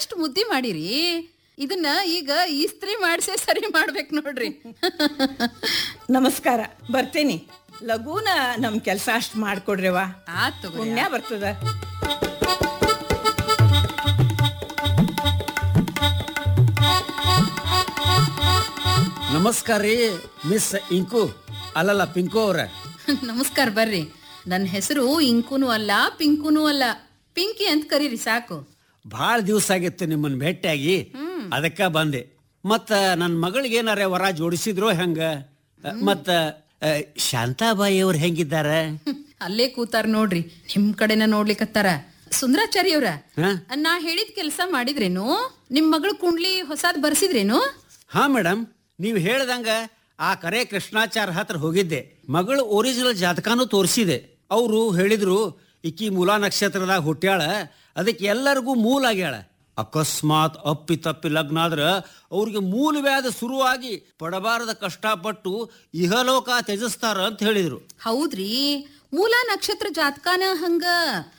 ಎಷ್ಟು ಮುದ್ದಿ ಮಾಡಿರಿ ಇದನ್ನ ಈಗ ಇಸ್ತ್ರಿ ಮಾಡ್ಸೇ ಸರಿ ಮಾಡ್ಬೇಕು ನೋಡ್ರಿ ನಮಸ್ಕಾರ ಬರ್ತೇನಿ ಲಘೂನ ನಮ್ ಕೆಲಸ ಅಷ್ಟ್ ಮಾಡ್ಕೊಡ್ರಿವ ಆತ್ ತಗೋರಿ ಪುಣ್ಯ ಬರ್ತದ ನಮಸ್ಕಾರ ರೀ ಮಿಸ್ ಇಂಕು ಅಲ್ಲಲ್ಲ ಪಿಂಕು ಅವ್ರ ನಮಸ್ಕಾರ ಬರ್ರಿ ನನ್ನ ಹೆಸರು ಇಂಕುನು ಅಲ್ಲ ಪಿಂಕುನು ಅಲ್ಲ ಪಿಂಕಿ ಅಂತ ಕರೀರಿ ಸಾಕು ಭಾಳ ದಿವಸ ಆಗಿತ್ತು ನಿಮ್ಮನ್ನ ಭೇಟಿಯಾಗಿ ಅದಕ್ಕ ಬಂದೆ ಮತ್ತ ನನ್ನ ಮಗಳಿಗೆ ಏನಾರ ವರ ಜೋಡಿಸಿದ್ರು ಹೆಂಗ ಮತ್ತ ಆ, ಶಾಂತಾಬಾಯಿ ಅವ್ರು ಹೆಂಗಿದ್ದಾರೆ ಅಲ್ಲೇ ಕೂತಾರ ನೋಡ್ರಿ ನಿಮ್ ಕಡೆನ ನೋಡ್ಲಿಕತ್ತಾರ ಸುಂದರಾಚಾರಿ ಅವ್ರ ಹಾ? ನಾ ಹೇಳಿದ ಕೆಲಸ ಮಾಡಿದ್ರೇನು ನಿಮ್ ಮಗಳು ಕುಂಡ್ಲಿ ಹೊಸಾದ್ ಬರ್ಸಿದ್ರೇನು ಹಾ ಮೇಡಮ್ ನೀವು ಹೇಳ್ದಂಗ ಆ ಕರೆ ಕೃಷ್ಣಾಚಾರ್ ಹತ್ರ ಹೋಗಿದ್ದೆ ಮಗಳು ಒರಿಜಿನಲ್ ಜಾತಕನೂ ತೋರಿಸಿದೆ ಅವರು ಹೇಳಿದ್ರು ಇಕ್ಕಿ ಮೂಲಾ ನಕ್ಷತ್ರದಾಗ ಹುಟ್ಟ್ಯಾಳ ಅದಕ್ಕೆ ಎಲ್ಲರಿಗೂ ಮೂಲ ಆಗ್ಯಾಳ ಅಕಸ್ಮಾತ್ ಅಪ್ಪಿ ತಪ್ಪಿ ಲಗ್ನ ಆದ್ರ ಅವ್ರಿಗೆ ಮೂಲ ವ್ಯಾಧ ಶುರುವಾಗಿ ಪಡಬಾರದ ಕಷ್ಟಪಟ್ಟು ಇಹಲೋಕ ತ್ಯಜಿಸ್ತಾರ ಅಂತ ಹೇಳಿದ್ರು ಹೌದ್ರಿ ಮೂಲ ನಕ್ಷತ್ರ ಜಾತಕಾನ ಹಂಗ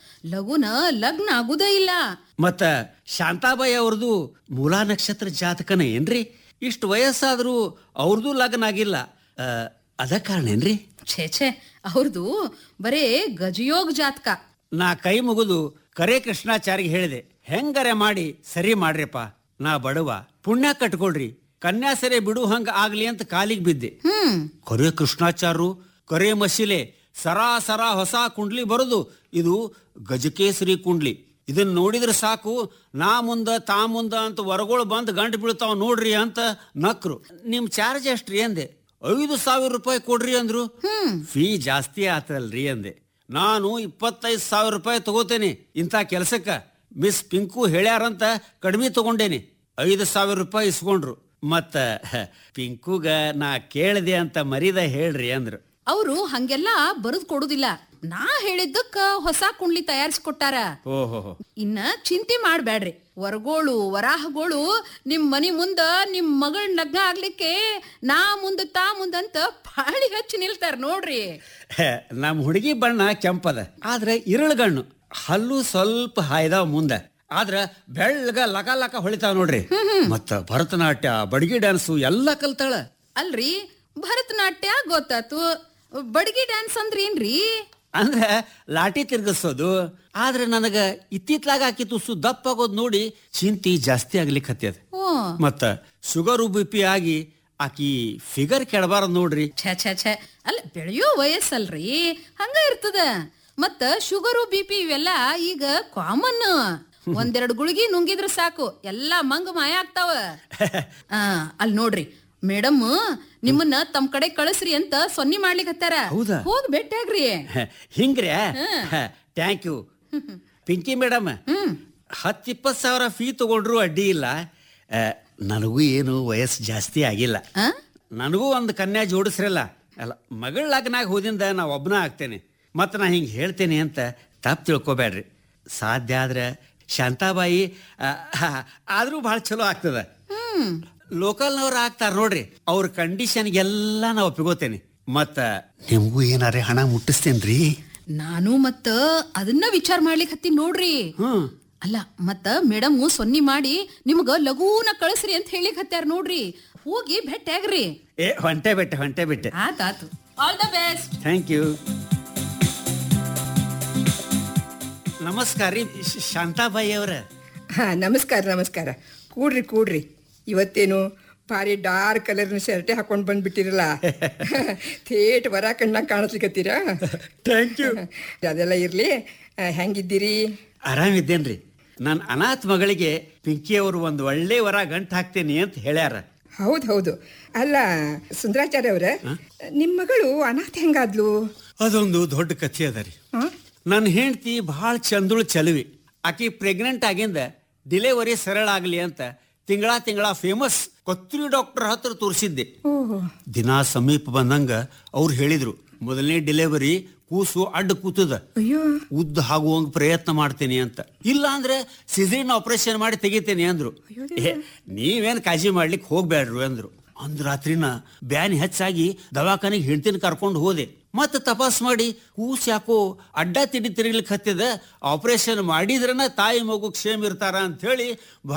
ಲಗುನ ಲಗ್ನ ಆಗುದೇ ಇಲ್ಲ ಮತ್ತ ಶಾಂತಾಬಾಯಿ ಅವ್ರದ್ದು ಮೂಲಾ ನಕ್ಷತ್ರ ಜಾತಕನ ಏನ್ರಿ ಇಷ್ಟು ವಯಸ್ಸಾದ್ರೂ ಅವ್ರದ್ದು ಲಗ್ನ ಆಗಿಲ್ಲ ಆ, ಅದ ಕಾರಣ ಏನ್ರಿ ಛೇ ಛೇ ಅವ್ರದು ಬರೇ ಗಜಯೋಗ್ ಜಾತಕ ನಾ ಕೈ ಮುಗಿದು ಕರೆ ಕೃಷ್ಣಾಚಾರಿಗೆ ಹೇಳಿದೆ ಹೆಂಗರೆ ಮಾಡಿ ಸರಿ ಮಾಡ್ರಿಪ್ಪ ನಾ ಬಡವ ಪುಣ್ಯ ಕಟ್ಕೊಳ್ರಿ ಕನ್ಯಾಸರೆ ಬಿಡು ಹಂಗ ಆಗ್ಲಿ ಅಂತ ಕಾಲಿಗೆ ಬಿದ್ದೆ ಹ್ಮ್ ಕರೆ ಕೃಷ್ಣಾಚಾರ್ರು ಕರೆ ಮಸಿಲೆ ಸರಾ ಸರಾ ಹೊಸ ಕುಂಡ್ಲಿ ಬರೋದು ಇದು ಗಜಕೇಸರಿ ಕುಂಡ್ಲಿ ಇದನ್ನ ನೋಡಿದ್ರೆ ಸಾಕು ನಾ ಮುಂದ ತಾ ಮುಂದ ಅಂತ ಹೊರಗಳು ಬಂದು ಗಂಟು ಬೀಳ್ತಾವ ನೋಡ್ರಿ ಅಂತ ನಕ್ರು ನಿಮ್ ಚಾರ್ಜ್ ಎಷ್ಟ್ರಿ ಅಂದೆ ಐದು ಸಾವಿರ ರೂಪಾಯಿ ಕೊಡ್ರಿ ಅಂದ್ರು ಫೀ ಜಾಸ್ತಿ ಆತಲ್ರಿ ಅಂದೆ ನಾನು ಇಪ್ಪತ್ತೈದು ಸಾವಿರ ರೂಪಾಯಿ ತಗೋತೇನೆ ಇಂಥ ಕೆಲ್ಸಕ್ಕ ಮಿಸ್ ಪಿಂಕು ಹೇಳ್ಯಾರಂತ ಕಡಿಮೆ ತಗೊಂಡೇನಿ ಐದು ಸಾವಿರ ರೂಪಾಯಿ ಇಸ್ಕೊಂಡ್ರು ಮತ್ತ ಪಿಂಕುಗ ನಾ ಕೇಳಿದೆ ಅಂತ ಮರಿದ ಹೇಳ್ರಿ ಅಂದ್ರು ಅವರು ಹಂಗೆಲ್ಲ ಬರೆದು ಕೊಡುದಿಲ್ಲ ನಾ ಹೇಳಿದ್ದಕ್ಕ ಹೊಸ ಕುಂಡ್ಲಿ ತಯಾರಿಸ್ಕೊಟ್ಟಾರ ಓಹೋ ಇನ್ನ ಚಿಂತೆ ಮಾಡ್ಬ್ಯಾಡ್ರಿ ವರಗೋಳು ವರಾಹಗಳು ನಿಮ್ ಮನಿ ಮುಂದ ನಿಮ್ ಮಗಳ ಲಗ್ನ ಆಗ್ಲಿಕ್ಕೆ ನಾ ಮುಂದ ತಾ ಮುಂದಂತ ಪಾಳಿ ಹಚ್ಚಿ ನಿಲ್ತಾರ ನೋಡ್ರಿ ನಮ್ಮ ಹುಡುಗಿ ಬಣ್ಣ ಕೆಂಪದ ಆದ್ರೆ ಇರಳುಗಣ್ಣು ಹಲ್ಲು ಸ್ವಲ್ಪ ಹಾಯ್ದಾವ ಮುಂದ ಆದ್ರ ಬೆಳ್ಳಗ ಲಕ ಲಕ ಹೊಳಿತಾವ ನೋಡ್ರಿ ಮತ್ತ ಭರತನಾಟ್ಯ ಬಡಗಿ ಡ್ಯಾನ್ಸು ಎಲ್ಲ ಕಲ್ತಾಳ ಅಲ್ರಿ ಭರತನಾಟ್ಯ ಗೊತ್ತಾತು ಬಡಗಿ ಡ್ಯಾನ್ಸ್ ಅಂದ್ರ ಏನ್ರಿ ಅಂದ್ರ ಲಾಟಿ ತಿರ್ಗಿಸೋದು ಆದ್ರೆ ನನಗ ಇತ್ತಿತ್ಲಾಗ ಆಕಿ ತುಸು ದಪ್ಪ ಆಗೋದ್ ನೋಡಿ ಚಿಂತಿ ಜಾಸ್ತಿ ಆಗ್ಲಿಕ್ಕೆ ಹತ್ಯದ ಓ ಮತ್ತ ಶುಗರ್ ಬಿ ಪಿ ಆಗಿ ಆಕಿ ಫಿಗರ್ ಕೆಡಬಾರದ್ ನೋಡ್ರಿ ಛೇ ಛೇ ಛೇ ಅಲ್ಲ ಬೆಳೆಯೋ ವಯಸ್ಸಲ್ರಿ ಹಂಗ ಇರ್ತದ ಮತ್ತ ಶುಗರು ಬಿ ಪಿ ಇವೆಲ್ಲ ಈಗ ಕಾಮನ್ ಒಂದೆರಡು ಗುಳಿಗಿ ನುಂಗಿದ್ರ ಸಾಕು ಎಲ್ಲಾ ಮಂಗ ಮಾಯ ಆಗ್ತಾವ ಆ ಅಲ್ಲಿ ನೋಡ್ರಿ ಮೇಡಮ್ ನಿಮ್ಮನ್ನ ತಮ್ ಕಡೆ ಕಳಿಸ್ರಿ ಅಂತ ಸೊನ್ನಿ ಮಾಡ್ಲಿಕ್ ಹತ್ತಾರ ಹೌದಾ? ಹೋಗ್ ಭೇಟಿಯಾಗ್ರಿ ಹಿಂಗ್ರೆ ಥ್ಯಾಂಕ್ ಯು ಪಿಂಕಿ ಮೇಡಮ್ ಹತ್ತು ಇಪ್ಪತ್ತು ಸಾವಿರ ಫೀ ತಗೊಂಡ್ರು ಅಡ್ಡಿ ಇಲ್ಲ ಆ, ನನಗೂ ಏನು ವಯಸ್ಸು ಜಾಸ್ತಿ ಆಗಿಲ್ಲ ಆ? ನನಗೂ ಒಂದು ಕನ್ಯಾ ಜೋಡಿಸ್ರಲ್ಲ ಅಲ್ಲ ಮಗಳ ಲಗ್ನಾಗ ಹೋದಿಂದ ನಾ ಒಬ್ಬನ ಆಗ್ತೇನೆ ಮತ್ತು ನಾ ಹಿಂಗೆ ಹೇಳ್ತೇನೆ ಅಂತ ತಪ್ಪು ತಿಳ್ಕೊಬೇಡ್ರಿ ಸಾಧ್ಯ ಆದ್ರೆ ಶಾಂತಾಬಾಯಿ ಆ, ಆದ್ರೂ ಭಾಳ ಚಲೋ ಆಗ್ತದ ಲೋಕಲ್ನವ್ರು ಆಗ್ತಾರ ನೋಡ್ರಿ ಅವ್ರ ಕಂಡೀಷನ್ಗೆಲ್ಲ ನಾ ಒಪ್ಪಿಗೋತೇನೆ ಮತ್ತ ನಿಮಗೂ ಏನಾರೇ ಹಣ ಮುಟ್ಟಿಸ್ತೇನ್ರಿ ನಾನು ಮತ್ತ ಅದನ್ನ ವಿಚಾರ ಮಾಡ್ಲಿಕ್ ಹತ್ತಿ ನೋಡ್ರಿ ಹ್ಮ್ ಅಲ್ಲ ಮತ್ತ ಮೇಡಮ್ ಸೊನ್ನಿ ಮಾಡಿ ನಿಮ್ಗ ಲಘೂನ ಕಳಿಸ್ರಿ ಅಂತ ಹೇಳಿಕ್ ಹತ್ತಾರ ನೋಡ್ರಿ ಹೋಗಿ ಭೇಟಿಯಾಗ್ರಿ ಏ ಹೊಂಟೆ ಬಿಟ್ಟೆ ಹೊಂಟೆ ಬಿಟ್ಟೆ ಆತಾತು all the best thank you ನಮಸ್ಕಾರ ರೀ ಶ್- ಶಾಂತಾಬಾಯಿ ಅವರ ಹಾ ನಮಸ್ಕಾರ ನಮಸ್ಕಾರ ಕೂಡ್ರಿ ಕೂಡ್ರಿ ಇವತ್ತೇನು ಭಾರಿ ಡಾರ್ಕ್ ಕಲರ್ನ ಶರ್ಟೆ ಹಾಕೊಂಡು ಬಂದ್ಬಿಟ್ಟಿರಲ್ಲ ಥೇಟ್ ವರ ಕಣ್ಣಾಗ ಕಾಣಿಸ್ಲಿಕತ್ತೀರಾ ಥ್ಯಾಂಕ್ ಯು ಅದೆಲ್ಲ ಇರ್ಲಿ ಆ, ಹೆಂಗಿದ್ದೀರಿ ಆರಾಮಿದ್ದೇನ್ರಿ ನನ್ನ ಅನಾಥ ಮಗಳಿಗೆ ಪಿಂಕಿ ಅವರು ಒಂದು ಒಳ್ಳೆ ವರ ಗಂಟು ಹಾಕ್ತೇನೆ ಅಂತ ಹೇಳ್ಯಾರ ಹೌದು ಹೌದು ಅಲ್ಲ ಸುಂದರಾಚಾರ್ಯ ಅವ್ರ ನಿಮ್ಮ ಮಗಳು ಅನಾಥ ಹೆಂಗಾದ್ಲು ಅದೊಂದು ದೊಡ್ಡ ಕಥೆ ಅದ ರೀ ಹಾ? ನನ್ನ ಹೆಂಡತಿ ಭಾಳ ಚಂದಳು ಚಲುವಿ ಆಕಿ ಪ್ರೆಗ್ನೆಂಟ್ ಆಗಿಂದ ಡಿಲೆವರಿ ಸರಳ ಆಗಲಿ ಅಂತ ತಿಂಗಳ ತಿಂಗಳ ಫೇಮಸ್ ಕೊತ್ತರಿ ಡಾಕ್ಟರ್ ಹತ್ರ ತೋರಿಸಿದ್ದೆ ಓಹೋ ದಿನ ಸಮೀಪ ಬಂದಂಗ ಅವ್ರು ಹೇಳಿದ್ರು ಮೊದಲನೇ ಡೆಲಿವರಿ ಕೂಸು ಅಡ್ಡ ಕೂತದ ಅಯ್ಯೋ ಉದ್ದ ಆಗುವಂಗ ಪ್ರಯತ್ನ ಮಾಡ್ತೇನೆ ಅಂತ ಇಲ್ಲ ಅಂದ್ರೆ ಸಿಸೇರಿಯನ್ ಆಪರೇಷನ್ ಮಾಡಿ ತೆಗಿತೇನೆ ಅಂದ್ರು ಏ, ನೀವೇನ್ ಕಾಳಜಿ ಮಾಡ್ಲಿಕ್ಕೆ ಹೋಗ್ಬೇಡ್ರು ಅಂದ್ರು ಅಂದ್ ರಾತ್ರಿನ ಬ್ಯಾನಿ ಹೆಚ್ಚಾಗಿ ದವಾಖಾನೆಗೆ ಹೆಂಡತಿನ ಕರ್ಕೊಂಡು ಹೋದೆ ಮತ್ತೆ ತಪಾಸ್ ಮಾಡಿ ಕೂಸ್ ಯಾಕೋ ಅಡ್ಡ ತಿಡಿ ತಿರುಗ್ಲಿಕ್ಕೆ ಹತ್ತಿದ ಆಪರೇಷನ್ ಮಾಡಿದ್ರನ ತಾಯಿ ಮಗು ಕ್ಷೇಮ ಇರ್ತಾರ ಅಂತ ಹೇಳಿ